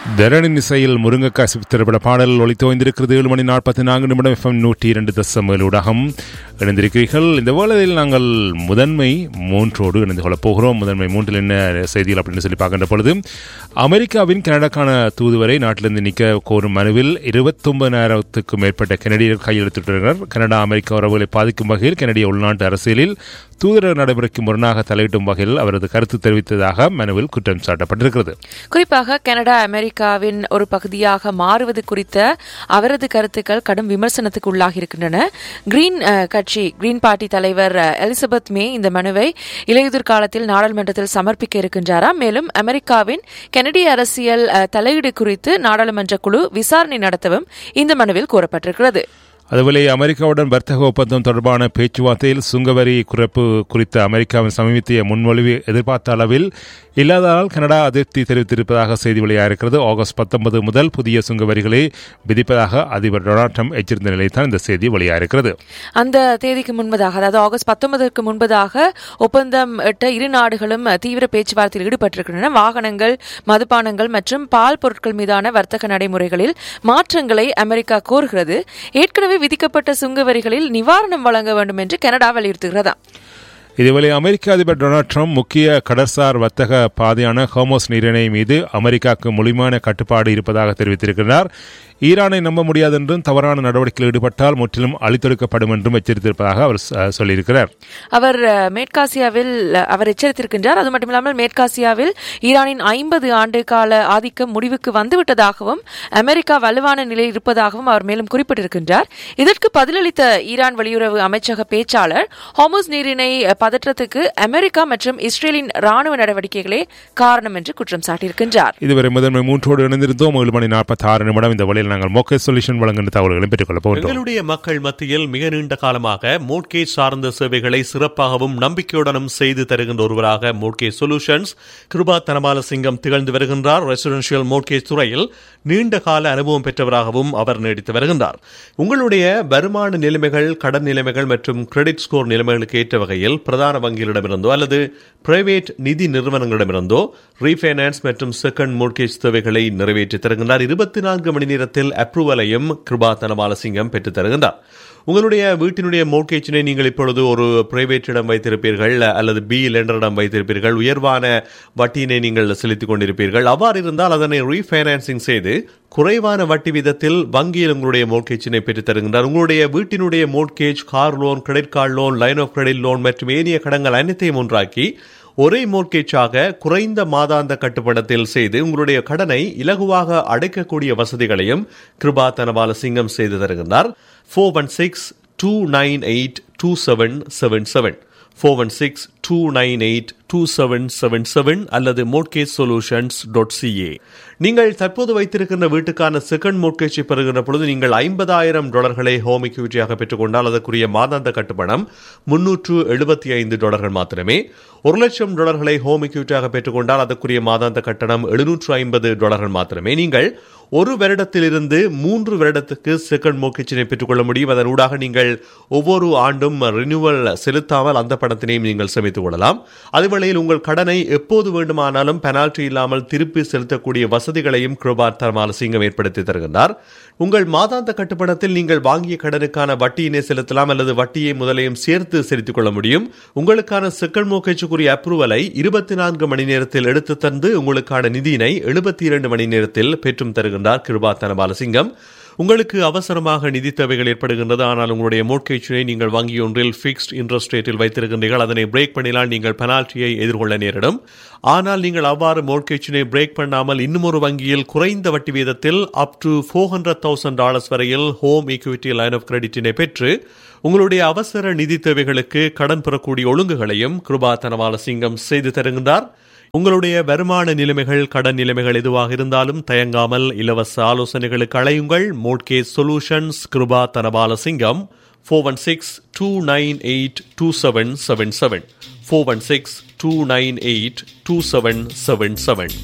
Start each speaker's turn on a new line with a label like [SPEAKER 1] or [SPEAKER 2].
[SPEAKER 1] தரணின் இசையில் முருங்கக்காசு திரைப்பட பாடல் ஒளித்தோய்ந்திருக்கிறது ஏழு மணி நாற்பத்தி நான்கு நிமிடம் எஃப்எம் நூற்றி இரண்டு தசம் ஊடகம் இணைந்திருக்கிறீர்கள் இந்த வேளையில் நாங்கள் முதன்மை மூன்றோடு இணைந்து கொள்ளப் போகிறோம் முதன்மை மூன்றில் என்ன செய்திகள் அப்படின்னு சொல்லி பார்க்கின்ற பொழுது அமெரிக்காவின் கனடாக்கான தூதுவரை நாட்டிலிருந்து நீக்க கோரும் மனுவில் இருபத்தொன்பதாயிரத்துக்கும் மேற்பட்ட கனடியர் கையெழுத்திட்டுள்ளனர் கனடா அமெரிக்க உறவுகளை பாதிக்கும் வகையில் கனடிய உள்நாட்டு அரசியலில் தூதரக நடைமுறைக்கு முரணாக தலையிடும் வகையில் அவரது கருத்து தெரிவித்ததாக மனுவில் குற்றம் சாட்டப்பட்டிருக்கிறது
[SPEAKER 2] குறிப்பாக கனடா அமெரிக்காவின் ஒரு பகுதியாக மாறுவது குறித்த அவரது கருத்துக்கள் கடும் விமர்சனத்துக்கு உள்ளாகி இருக்கின்றன கிரீன் அஹ், கட்சி கிரீன் பார்ட்டி தலைவர் அஹ், எலிசபெத் மே இந்த மனுவை இலையுதிர் காலத்தில் நாடாளுமன்றத்தில் சமர்ப்பிக்க இருக்கின்றாராம் மேலும் அமெரிக்காவின் கனடிய அரசியல் அஹ், தலையீடு குறித்து நாடாளுமன்ற குழு விசாரணை நடத்தவும் இந்த மனுவில் கூறப்பட்டிருக்கிறது
[SPEAKER 1] அதுபோல அமெரிக்காவுடன் வர்த்தக ஒப்பந்தம் தொடர்பான பேச்சுவார்த்தையில் சுங்கவரி குறைப்பு குறித்த அமெரிக்காவின் சமீபத்திய முன்மொழிவு எதிர்பார்த்த அளவில் இல்லாததால் கனடா அதிருப்தி தெரிவித்திருப்பதாக செய்தி வெளியாகிறது ஆகஸ்ட் பத்தொன்பது முதல் புதிய சுங்கவரிகளை விதிப்பதாக அதிபர் டொனால்ட் ட்ரம்ப் எச்சரித்த நிலையில் தான் இந்த செய்தி வெளியாகிறது
[SPEAKER 2] அந்த தேதிக்கு முன்பதாக அதாவது ஆகஸ்ட் பத்தொன்பதற்கு முன்பதாக ஒப்பந்தம் எட்ட இரு நாடுகளும் தீவிர பேச்சுவார்த்தையில் ஈடுபட்டிருக்கின்றன வாகனங்கள் மதுபானங்கள் மற்றும் பால் பொருட்கள் மீதான வர்த்தக நடைமுறைகளில் மாற்றங்களை அமெரிக்கா கோருகிறது ஏற்கனவே விதிக்கப்பட்ட சுங்க வரிகளில் நிவாரணம் வழங்க வேண்டும் என்று கனடா வலியுறுத்துகிறதா
[SPEAKER 1] இதேவேளை அமெரிக்க அதிபர் டொனால்ட் ட்ரம்ப் முக்கிய கடற்சார் வர்த்தக பாதையான ஹோமோஸ் நீரிணை மீது அமெரிக்காவுக்கு முழுமையான கட்டுப்பாடு இருப்பதாக தெரிவித்திருக்கிறார் ஈரானை நம்ப முடியாது என்றும் தவறான நடவடிக்கையில் ஈடுபட்டால் முற்றிலும் அழித்தொடுக்கப்படும் என்றும் எச்சரித்திருப்பதாக அவர் ச- சொல்லியிருக்கிறார்
[SPEAKER 2] அவர் அஹ், மேற்காசியாவில் அஹ், அவர் எச்சரித்திருக்கின்றார் அது மட்டுமில்லாமல் மேற்காசியாவில் ஈரானின் ஐம்பது ஆண்டு கால ஆதிக்கம் முடிவுக்கு வந்துவிட்டதாகவும் அமெரிக்கா வலுவான நிலையில் இருப்பதாகவும் அவர் மேலும் குறிப்பிட்டிருக்கின்றார் இதற்கு பதிலளித்த ஈரான் வெளியுறவு அமைச்சக பேச்சாளர் ஹோமோஸ் நீரிணை அஹ், பதற்றத்துக்கு அமெரிக்கா மற்றும் இஸ்ரேலின் ராணுவ நடவடிக்கைகளே காரணம் என்று குற்றம் சாட்டியிருக்கின்றார்
[SPEAKER 1] இதுவரை முதன்மை மூன்றோடு இணைந்திருந்தோம் ஏழு மணி நாற்பத்தி ஆறு நிமிடம் இந்த வழியில் நாங்கள் மோக்கே சொல்யூஷன் வழங்குகின்ற தகவல்களையும் பெற்றுக்கொள்ளப் போகிறோம்
[SPEAKER 3] எங்களுடைய மக்கள் மத்தியில் மிக நீண்ட காலமாக மோட்கேஜ் சார்ந்த சேவைகளை சிறப்பாகவும் நம்பிக்கையுடனும் செய்து தருகின்ற ஒருவராக மோட்கேஜ் சொல்யூஷன்ஸ் கிருபா தனபால சிங்கம் திகழ்ந்து வருகின்றார் ரெசிடென்ஷியல் மோட்கேஜ் துறையில் நீண்ட கால அனுபவம் பெற்றவராகவும் அவர் நீடித்து வருகின்றார் உங்களுடைய வருமான நிலைமைகள் கடன் நிலைமைகள் மற்றும் கிரெடிட் ஸ்கோர் நிலைமைகளுக்கு ஏற்ற வகையில் பிரதான வங்கிகளிடமிருந்தோ அல்லது பிரைவேட் நிதி நிறுவனங்களிடமிருந்தோ ரீஃபைனான்ஸ் மற்றும் செகண்ட் மோட்கேஜ் தேவைகளை நிறைவேற்றி தருகின்றார் இருபத்தி நான்கு மணி நேரத்தில் அப்ரூவலையும் கிருபா தனபாலசிங்கம் பெற்றுத் தருகின்றார் உங்களுடைய வீட்டினுடைய மோட்கேஜினை நீங்கள் இப்பொழுது ஒரு பிரைவேட்டிடம் வைத்திருப்பீர்கள் அல்லது பி லெண்டரிடம் வைத்திருப்பீர்கள் உயர்வான வட்டியினை நீங்கள் செலுத்திக் கொண்டிருப்பீர்கள் அவ்வாறு இருந்தால் அதனை ரீஃபைனான்சிங் செய்து குறைவான வட்டி விதத்தில் வங்கியில் உங்களுடைய மோட்கேஜினை பெற்றுத் தருகின்றார் உங்களுடைய வீட்டினுடைய mortgage car loan credit card loan line of credit loan மற்றும் ஏனைய கடன்கள் அனைத்தையும் ஒன்றாக்கி ஒரே மோர்கேஜாக குறைந்த மாதாந்த கட்டுப்படத்தில் செய்து உங்களுடைய கடனை இலகுவாக அடைக்கக்கூடிய வசதிகளையும் கிருபா தனபால சிங்கம் செய்து தருகின்றார் four one six two nine eight two seven seven seven four one six two nine eight two seven seven seven அல்லது மோட்கேஜ் சொல்யூஷன்ஸ் டாட் சிஏ நீங்கள் தற்போது வைத்திருக்கின்ற வீட்டுக்கான செகண்ட் மோட்கேஜை பெறுகின்ற பொழுது நீங்கள் ஐம்பதாயிரம் டாலர்களை ஹோம் இக்யூட்டியாக பெற்றுக்கொண்டால் அதற்குரிய மாதாந்த கட்டுப்பணம் முன்னூற்று எழுபத்தி ஐந்து டாலர்கள் மாத்திரமே ஒரு லட்சம் டாலர்களை ஹோம் இக்யூட்டியாக பெற்றுக்கொண்டால் அதற்குரிய மாதாந்த கட்டணம் எழுநூற்று ஐம்பது டாலர்கள் மாத்திரமே நீங்கள் ஒரு வருடத்திலிருந்து மூன்று வருடத்துக்கு செகண்ட் மோட்கேஜினை பெற்றுக்கொள்ள முடியும் அதன் ஊடாக நீங்கள் ஒவ்வொரு ஆண்டும் ரினியூவல் செலுத்தாமல் அந்த பணத்தினையும் நீங்கள் சேமித்துக் கொள்ளலாம் அதுவேளையில் உங்கள் கடனை எப்போது வேண்டுமானாலும் பெனால்டி இல்லாமல் திருப்பி செலுத்தக்கூடிய வசதிகளையும் கிருபார் தர்மால சிங்கம் ஏற்படுத்தி தருகின்றார் உங்கள் மாதாந்த கட்டுப்பணத்தில் நீங்கள் வாங்கிய கடனுக்கான வட்டியினை செலுத்தலாம் அல்லது வட்டியை முதலையும் சேர்த்து செலுத்திக் கொள்ள முடியும் உங்களுக்கான செகண்ட் மோகேஜுக்குரிய அப்ரூவலை இருபத்தி நான்கு மணி நேரத்தில் எடுத்து தந்து உங்களுக்கான நிதியினை எழுபத்தி இரண்டு மணி நேரத்தில் பெற்றும் தருகின்றார் கிருபா தனபாலசிங்கம் உங்களுக்கு அவசரமாக நிதி தேவைகள் ஏற்படுகின்றது ஆனால் உங்களுடைய மோட்கேஜினை நீங்கள் வங்கி ஒன்றில் ஃபிக்ஸ்ட் இன்ட்ரெஸ்ட் ரேட்டில் வைத்திருக்கின்றீர்கள் அதனை பிரேக் பண்ணினால் நீங்கள் பெனால்ட்டியை எதிர்கொள்ள நேரிடும் ஆனால் நீங்கள் அவ்வாறு மோட்கேஜினை பிரேக் பண்ணாமல் இன்னும் ஒரு வங்கியில் குறைந்த வட்டி வீதத்தில் up to four hundred thousand dollars வரையில் ஹோம் ஈக்விட்டி லைன் ஆஃப் கிரெடிட்டினை பெற்று உங்களுடைய அவசர நிதி தேவைகளுக்கு கடன் பெறக்கூடிய ஒழுங்குகளையும் கிருபா தனவால சிங்கம் செய்து தருகின்றார் உங்களுடைய வருமான நிலைமைகள் கடன் நிலைமைகள் எதுவாக இருந்தாலும் தயங்காமல் இலவச ஆலோசனைகளுக்கு அழையுங்கள் mortgage solutions Kirupa Dhanapala Singam four one six two nine eight two seven seven seven four one six two nine eight two seven seven seven